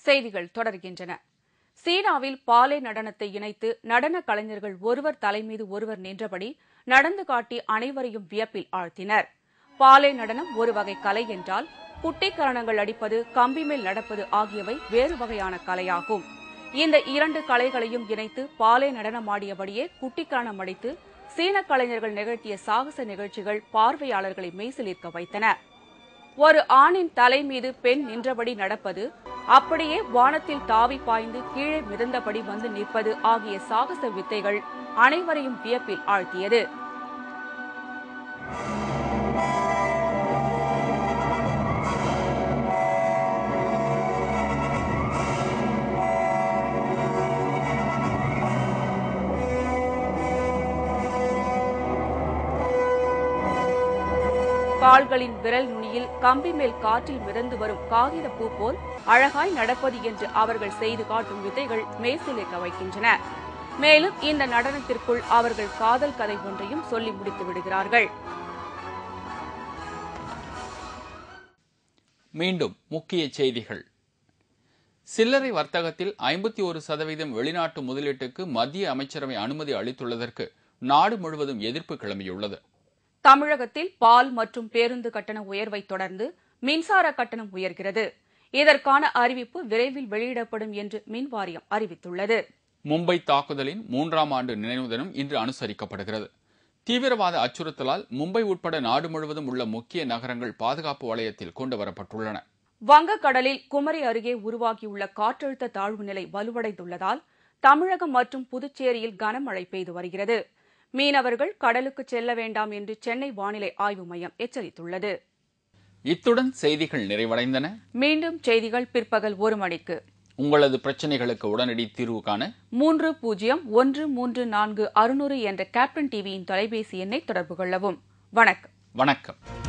செய்திகள் தொடர்கின்றன சீனாவில் பாலே நடனத்தை இணைத்து நடன கலைஞர்கள் ஒருவர் தலைமீது ஒருவர் நின்றபடி நடந்து காட்டி அனைவரையும் வியப்பில் ஆழ்த்தினர் பாலே நடனம் ஒரு வகை கலை என்றால் குட்டிக்கரணங்கள் அடிப்பது கம்பி மேல் நடப்பது ஆகியவை வேறு வகையான கலையாகும் இந்த இரண்டு கலைகளையும் இணைத்து பாலே நடனமாடியபடியே குட்டிக்கரணம் அடித்து சீன கலைஞர்கள் நிகழ்த்திய சாகச நிகழ்ச்சிகள் பார்வையாளர்களை மெய்சிலிர்க்க வைத்தன ஒரு ஆணின் தலை மீது பெண் நின்றபடி நடப்பது அப்படியே வானத்தில் தாவி பாய்ந்து கீழே மிதந்தபடி வந்து நிற்பது ஆகிய சாகச வித்தைகள் அனைவரையும் வியப்பில் ஆழ்த்தியது கால்களின் விரல் நுனியில் கம்பி மேல் காற்றில் மிதந்து வரும் காகித பூ போல் அழகாய் நடப்பது என்று அவர்கள் செய்து காட்டும் விதைகள் மேசிலிருக்க வைக்கின்றன மேலும் இந்த நடனத்திற்குள் அவர்கள் காதல் கதை ஒன்றையும் சொல்லி முடித்து விடுகிறார்கள் மீண்டும் முக்கிய செய்திகள் சில்லறை வர்த்தகத்தில் ஐம்பத்தி ஒரு சதவீதம் வெளிநாட்டு முதலீட்டுக்கு மத்திய அமைச்சரவை அனுமதி அளித்துள்ளதற்கு நாடு முழுவதும் எதிர்ப்பு கிளம்பியுள்ளது தமிழகத்தில் பால் மற்றும் பேருந்து கட்டண உயர்வை தொடர்ந்து மின்சார கட்டணம் உயர்கிறது இதற்கான அறிவிப்பு விரைவில் வெளியிடப்படும் என்று மின் வாரியம் அறிவித்துள்ளது மும்பை தாக்குதலின் மூன்றாம் ஆண்டு நினைவு தினம் இன்று அனுசரிக்கப்படுகிறது தீவிரவாத அச்சுறுத்தலால் மும்பை உட்பட நாடு முழுவதும் உள்ள முக்கிய நகரங்கள் பாதுகாப்பு வளையத்தில் கொண்டு வரப்பட்டுள்ளன வங்கக்கடலில் குமரி அருகே உருவாகியுள்ள காற்றழுத்த தாழ்வு நிலை வலுவடைந்துள்ளதால் தமிழகம் மற்றும் புதுச்சேரியில் கனமழை பெய்து வருகிறது மீனவர்கள் கடலுக்கு செல்ல வேண்டாம் என்று சென்னை வானிலை ஆய்வு மையம் எச்சரித்துள்ளது இத்துடன் செய்திகள் நிறைவடைந்தன மீண்டும் செய்திகள் பிற்பகல் ஒரு மணிக்கு உங்களது பிரச்சனைகளுக்கு உடனடி தீர்வு காண மூன்று பூஜ்ஜியம் ஒன்று மூன்று நான்கு அறுநூறு என்ற கேப்டன் டிவியின் தொலைபேசி எண்ணை தொடர்பு கொள்ளவும் வணக்கம் வணக்கம்